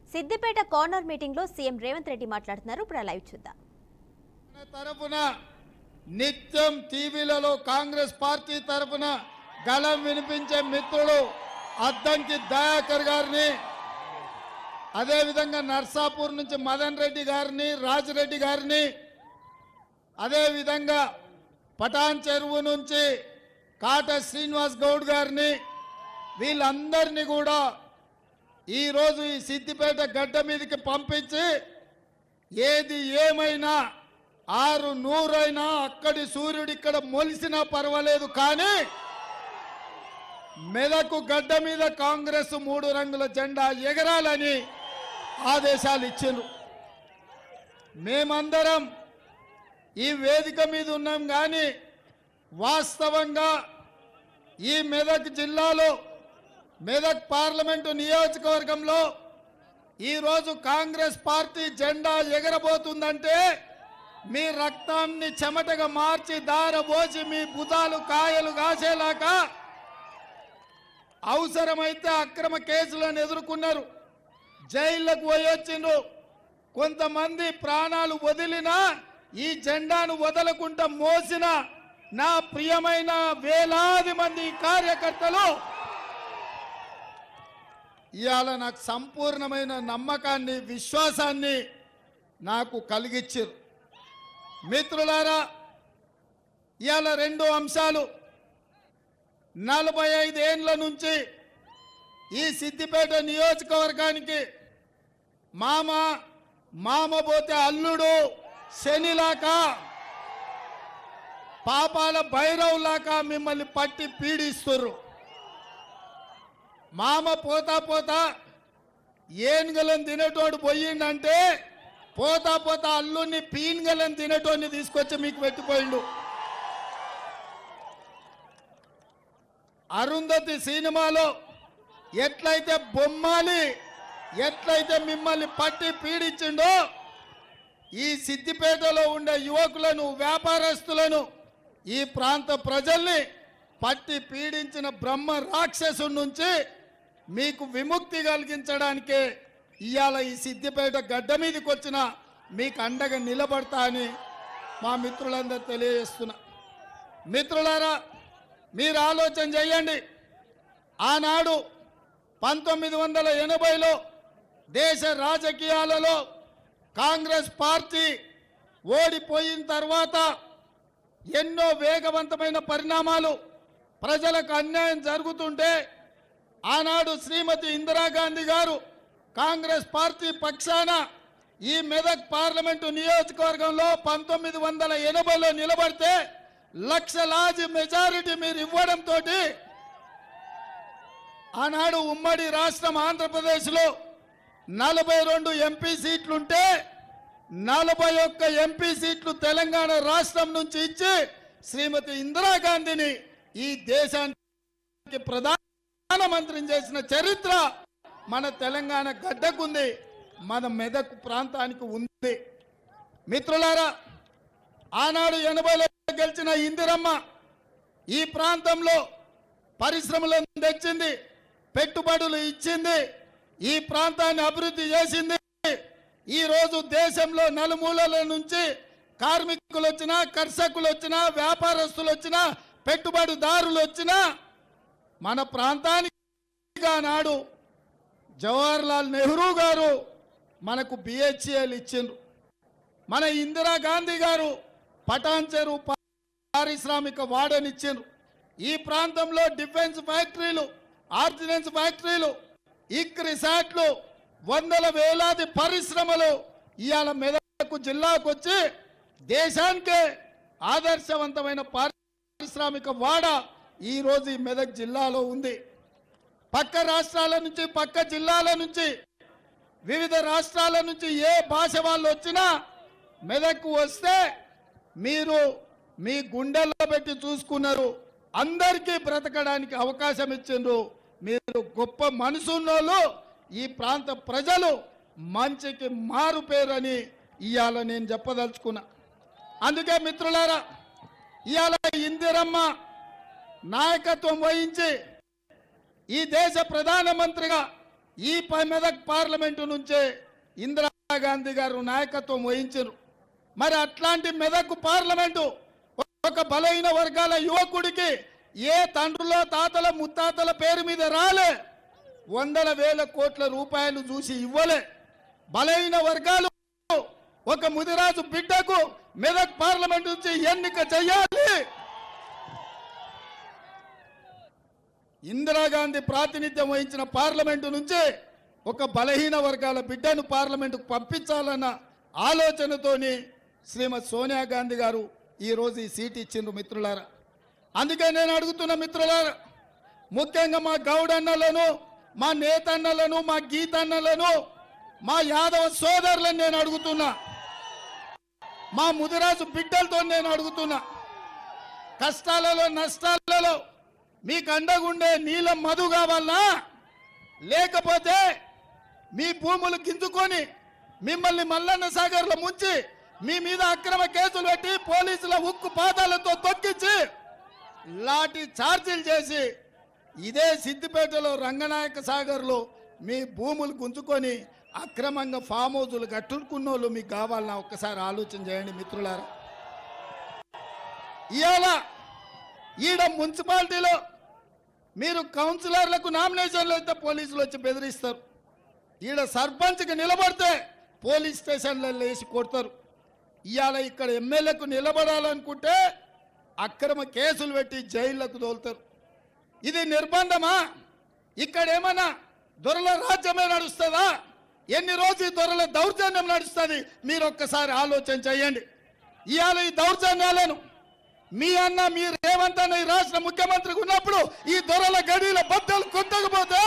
Siddipet corner meeting లో CM Revanth Reddy మాట్లాడుతున్నారు ఇప్పుడు ఆ లైవ్ చూద్దాం మన తరపున నిత్యం టీవీలలో కాంగ్రెస్ పార్టీ తరపున గళం వినిపించే మిత్రుడు అద్దంకి దయాకర్ గారిని అదేవిధంగా నర్సాపూర్ నుంచి మదన్ రెడ్డి గారిని రాజిరెడ్డి గారిని అదేవిధంగా పటాన్ చెరువు నుంచి కాట శ్రీనివాస్ గౌడ్ గారిని వీళ్ళందరినీ కూడా ఈరోజు ఈ సిద్దిపేట గడ్డ మీదకి పంపించి ఏది ఏమైనా ఆరు నూరైనా అక్కడి సూర్యుడు ఇక్కడ మొలిసినా పర్వాలేదు కానీ మెదకు గడ్డ మీద కాంగ్రెస్ మూడు రంగుల జెండా ఎగరాలని ఆదేశాలు ఇచ్చిండ్రు మేమందరం ఈ వేదిక మీద ఉన్నాం కానీ వాస్తవంగా ఈ మెదక్ జిల్లాలో మెదక్ పార్లమెంటు నియోజకవర్గంలో ఈరోజు కాంగ్రెస్ పార్టీ జెండా ఎగరబోతుందంటే మీ రక్తాన్ని చెమటగా మార్చి దారబోసి మీ భుజాలు కాయలు కాసేలాగా అవసరమైతే అక్రమ కేసులను ఎదుర్కొన్నారు జైళ్లకు పోయొచ్చిండ్రు కొంతమంది ప్రాణాలు వదిలినా ఈ జెండాను వదలకుండా మోసిన నా ప్రియమైన వేలాది మంది కార్యకర్తలు ఇవాళ నాకు సంపూర్ణమైన నమ్మకాన్ని విశ్వాసాన్ని నాకు కలిగించారు మిత్రులారా ఇవాళ రెండు అంశాలు నలభై ఐదేండ్ల నుంచి ఈ సిద్దిపేట నియోజకవర్గానికి మామ మామ పోతే అల్లుడు శనిలాక పాపాల భైరవులాక మిమ్మల్ని పట్టి పీడిస్తుర్రు మామ పోతా పోతా ఏనుగలను తినేటోడు పోయిండంటే పోతా పోతా అల్లుని పీనుగలను తినేటోడిని తీసుకొచ్చి మీకు పెట్టిపోయిండు అరుంధతి సినిమాలో ఎట్లయితే బొమ్మాలి ఎట్లయితే మిమ్మల్ని పట్టి పీడించిండో ఈ సిద్దిపేటలో ఉండే యువకులను వ్యాపారస్తులను ఈ ప్రాంత ప్రజల్ని పట్టి పీడించిన బ్రహ్మ రాక్షసుడి నుంచి మీకు విముక్తి కలిగించడానికే ఇవాళ ఈ సిద్దిపేట గడ్డ మీదకి వచ్చిన మీకు అండగా నిలబడతా అని మా మిత్రులందరూ తెలియజేస్తున్నా మిత్రులారా మీరు ఆలోచన చేయండి ఆనాడు పంతొమ్మిది వందల ఎనభైలో దేశ రాజకీయాలలో కాంగ్రెస్ పార్టీ ఓడిపోయిన తర్వాత ఎన్నో వేగవంతమైన పరిణామాలు ప్రజలకు అన్యాయం జరుగుతుంటే ఆనాడు శ్రీమతి ఇందిరాగాంధీ గారు కాంగ్రెస్ పార్టీ పక్షాన ఈ మెదక్ పార్లమెంటు నియోజకవర్గంలో పంతొమ్మిది వందల ఎనభైలో నిలబడితే లక్షలాది మెజారిటీ మీరు ఇవ్వడంతో ఆనాడు ఉమ్మడి రాష్ట్రం ఆంధ్రప్రదేశ్లో నలభై రెండు ఎంపీ సీట్లుంటే నలభై ఒక్క ఎంపీ సీట్లు తెలంగాణ రాష్ట్రం నుంచి ఇచ్చి శ్రీమతి ఇందిరాగాంధీని ఈ దేశానికి ప్రధానమంత్రిని చేసిన చరిత్ర మన తెలంగాణ గడ్డకుంది మన మెదక్ ప్రాంతానికి ఉంది మిత్రులారా ఆనాడు ఎనభైలో గెలిచిన ఇందిరమ్మ ఈ ప్రాంతంలో పరిశ్రమలను తెచ్చింది పెట్టుబడులు ఇచ్చింది ఈ ప్రాంతాన్ని అభివృద్ధి చేసింది ఈ రోజు దేశంలో నలుమూలల నుంచి కార్మికులు వచ్చినా కర్షకులు వచ్చినా వ్యాపారస్తులు వచ్చినా పెట్టుబడిదారులు వచ్చినా మన ప్రాంతానికి ఆనాడు జవహర్లాల్ నెహ్రూ గారు మనకు బిహెచ్ఎల్ ఇచ్చిండ్రు మన ఇందిరాగాంధీ గారు పటాన్ చెరువు పారిశ్రామిక వాడనిచ్చిండ్రు ఈ ప్రాంతంలో డిఫెన్స్ ఫ్యాక్టరీలు ఆర్డినెన్స్ ఫ్యాక్టరీలు ఇక్ రిసార్ట్లు వందల వేలాది పరిశ్రమలు ఇవాళ మెదక్ జిల్లాకు వచ్చి దేశానికే ఆదర్శవంతమైన పారిశ్రామిక వాడ ఈ రోజు ఈ మెదక్ జిల్లాలో ఉంది పక్క రాష్ట్రాల నుంచి పక్క జిల్లాల నుంచి వివిధ రాష్ట్రాల నుంచి ఏ భాష వాళ్ళు వచ్చినా మెదక్కు వస్తే మీరు మీ గుండెల్లో పెట్టి చూసుకున్నారు అందరికీ బ్రతకడానికి అవకాశం ఇచ్చిండ్రు మీరు గొప్ప మనసున్నోళ్ళు ఈ ప్రాంత ప్రజలు మంచికి మారు పేరని ఇవాళ నేను చెప్పదలుచుకున్నా అందుకే మిత్రులారా ఇవాళ ఇందిరమ్మ నాయకత్వం వహించి ఈ దేశ ప్రధానమంత్రిగా ఈ ప- మెదక్ పార్లమెంటు నుంచే ఇందిరాగాంధీ గారు నాయకత్వం వహించారు మరి అట్లాంటి మెదక్ పార్లమెంటు ఒక బలహీన వర్గాల యువకుడికి ఏ తండ్రుల తాతల ముత్తాతల పేరు మీద రాలే వందల వేల కోట్ల రూపాయలు చూసి ఇవ్వలే బలహీన వర్గాలు ఒక ముదిరాజు బిడ్డకు మెదక్ పార్లమెంట్ నుంచి ఎన్నిక చేయాలి ఇందిరాగాంధీ ప్రాతినిధ్యం వహించిన పార్లమెంటు నుంచి ఒక బలహీన వర్గాల బిడ్డను పార్లమెంటుకు పంపించాలన్న ఆలోచనతోని శ్రీమతి సోనియా గాంధీ గారు ఈరోజు ఈ సీట్ ఇచ్చిండ్రు మిత్రులారా అందుకే నేను అడుగుతున్న మిత్రులారా ముఖ్యంగా మా గౌడన్నలను మా నేతన్నలను మా గీతన్నలను మా యాదవ సోదరులను నేను అడుగుతున్నా మా ముదిరాజు బిడ్డలతో నేను అడుగుతున్నా కష్టాలలో నష్టాలలో మీకు అండగుండే నీలం మధు కావాలనా లేకపోతే మీ భూములు గింజుకొని మిమ్మల్ని మల్లన్న సాగర్లో ముంచి మీ మీద అక్రమ కేసులు పెట్టి పోలీసుల ఉక్కు పాదాలతో తొక్కించి లాఠీ ఛార్జీలు చేసి ఇదే సిద్దిపేటలో రంగనాయక సాగర్లో మీ భూములు గుంజుకొని అక్రమంగా ఫామ్ హౌజులు కట్టుకున్నోళ్ళు మీకు కావాలన్నా ఒక్కసారి ఆలోచన చేయండి మిత్రులారా ఇవాళ ఈడ మున్సిపాలిటీలో మీరు కౌన్సిలర్లకు నామినేషన్లు అయితే పోలీసులు వచ్చి బెదిరిస్తారు ఈడ సర్పంచ్కి నిలబడితే పోలీస్ స్టేషన్లలో వేసి కొడతారు ఇవాళ ఇక్కడ ఎమ్మెల్యేకు నిలబడాలనుకుంటే అక్రమ కేసులు పెట్టి జైళ్లకు తోలుతారు ఇది నిర్బంధమా ఇక్కడ ఏమన్నా దొరల రాజ్యమే నడుస్తుందా ఎన్ని రోజులు ఈ దొరల దౌర్జన్యం నడుస్తుంది మీరు ఒక్కసారి ఆలోచన చేయండి ఇవాళ ఈ దౌర్జన్యాలను మీ అన్న మీ రేవంత్ అన్న ఈ రాష్ట్ర ముఖ్యమంత్రికి ఉన్నప్పుడు ఈ దొరల గడిల బద్దలు కొట్టకపోతే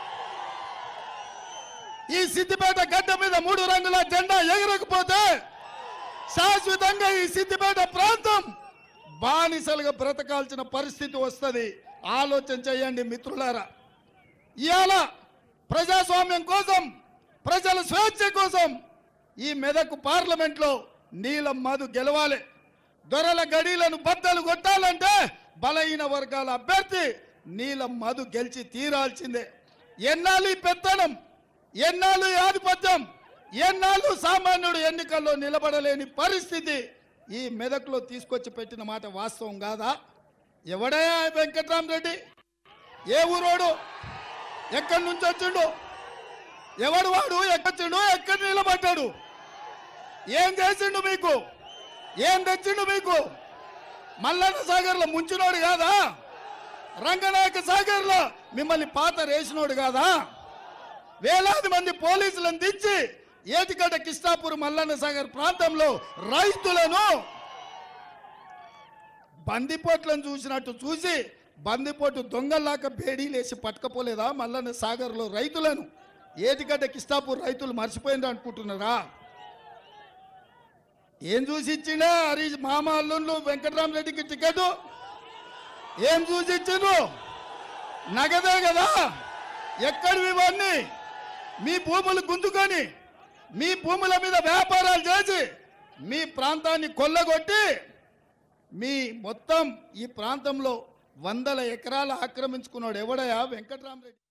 ఈ సిద్దిపేట గడ్డ మీద మూడు రంగుల జెండా ఎగరకపోతే శాశ్వతంగా ఈ సిద్దిపేట ప్రాంతం బానిసలుగా బ్రతకాల్సిన పరిస్థితి వస్తుంది ఆలోచన చేయండి మిత్రులారా ఇవాళ ప్రజాస్వామ్యం కోసం ప్రజల స్వేచ్ఛ కోసం ఈ మెదక్ పార్లమెంట్లో నీలం మధు గెలవాలి దొరల గడీలను బద్దలు కొట్టాలంటే బలహీన వర్గాల అభ్యర్థి నీలం మధు గెలిచి తీరాల్సిందే ఎన్నాళ్ళు ఈ పెత్తనం ఎన్నాళ్ళు ఈ ఆధిపత్యం ఎన్నాళ్ళు సామాన్యుడు ఎన్నికల్లో నిలబడలేని పరిస్థితి ఈ మెదక్లో తీసుకొచ్చి పెట్టిన మాట వాస్తవం కాదా ఎవడయా వెంకట్రామరెడ్డి ఏ ఊరోడు ఎక్కడి నుంచి వచ్చిండు ఎవడు వాడు ఎక్కచ్చిండు ఎక్కడ నిలబడ్డాడు ఏం చేసిండు మీకు ఏం తెచ్చిండు మీకు మల్లన్న సాగర్లో ముంచినోడు కాదా రంగనాయక సాగర్లో మిమ్మల్ని పాత రేసినోడు కాదా వేలాది మంది పోలీసులను దించి ఏటిగడ్డ కిష్టాపూర్ మల్లన్న సాగర్ ప్రాంతంలో రైతులను బందిపోట్లను చూసినట్టు చూసి బందిపోటు దొంగల్లాక బేడీలేసి పట్టుకపోలేదా మల్లన్న సాగర్లో రైతులను ఏటిగడ్డ కిష్టాపూర్ రైతులు మర్చిపోయింది అనుకుంటున్నారా ఏం చూసి ఇచ్చిండే హరి మామ అల్లుళ్ళు వెంకటరామరెడ్డికి టికెట్ ఏం చూసి ఇచ్చిండ్రు నగదే కదా ఎక్కడివి ఇవన్నీ మీ భూములు గుంజుకొని మీ భూముల మీద వ్యాపారాలు చేసి మీ ప్రాంతాన్ని కొల్లగొట్టి మీ మొత్తం ఈ ప్రాంతంలో వందల ఎకరాలు ఆక్రమించుకున్నాడు ఎవడయా వెంకటరామరెడ్డి